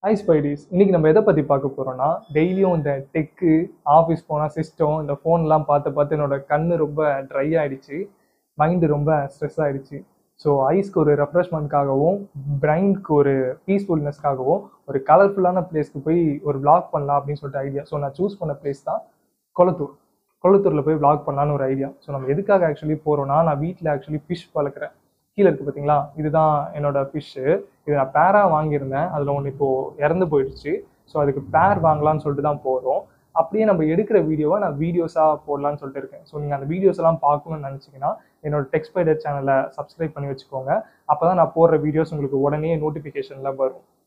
high ஸ்பைடிஸ் இன்னைக்கு நம்ம எதை பற்றி பார்க்க போகிறோம்னா டெய்லியும் இந்த டெக்கு ஆஃபீஸ் போனால் சிஸ்டம் இந்த ஃபோன்லாம் பார்த்து பார்த்து என்னோட கண்ணு ரொம்ப ட்ரை ஆயிடுச்சு மைண்டு ரொம்ப ஸ்ட்ரெஸ் ஆயிடுச்சு ஸோ ஐஸ்க்கு ஒரு ரெஃப்ரெஷ்மெண்ட்காகவும் பிரைனுக்கு ஒரு பீஸ்ஃபுல்னஸ்க்காகவும் ஒரு கலர்ஃபுல்லான பிளேஸ்க்கு போய் ஒரு vlog பண்ணலாம் அப்படின்னு சொல்லிட்டு ஐடியா ஸோ நான் சூஸ் பண்ண பிளேஸ் தான் கொளத்தூர் கொளத்தூரில் போய் vlog பண்ணலான்னு ஒரு ஐடியா ஸோ நம்ம எதுக்காக ஆக்சுவலி போகிறோம்னா நான் வீட்டில் ஆக்சுவலி ஃபிஷ் வளர்க்குறேன் கீழே இருக்குது பார்த்தீங்களா இதுதான் என்னோட ஃபிஷ்ஷு இது நான் பேராக வாங்கியிருந்தேன் அதில் ஒன்று இப்போது இறந்து போயிடுச்சு ஸோ அதுக்கு பேர் வாங்கலாம்னு சொல்லிட்டு தான் போகிறோம் அப்படியே நம்ம எடுக்கிற வீடியோவை நான் வீடியோஸாக போடலான்னு சொல்லிட்டு இருக்கேன் ஸோ நீங்கள் அந்த வீடியோஸ் எல்லாம் பார்க்கணும்னு நினச்சிங்கன்னா என்னோட டெக்ஸ்பைடர் சேனலை சப்ஸ்கிரைப் பண்ணி வச்சுக்கோங்க அப்போ தான் நான் போடுற வீடியோஸ் உங்களுக்கு உடனே நோட்டிஃபிகேஷனில் வரும்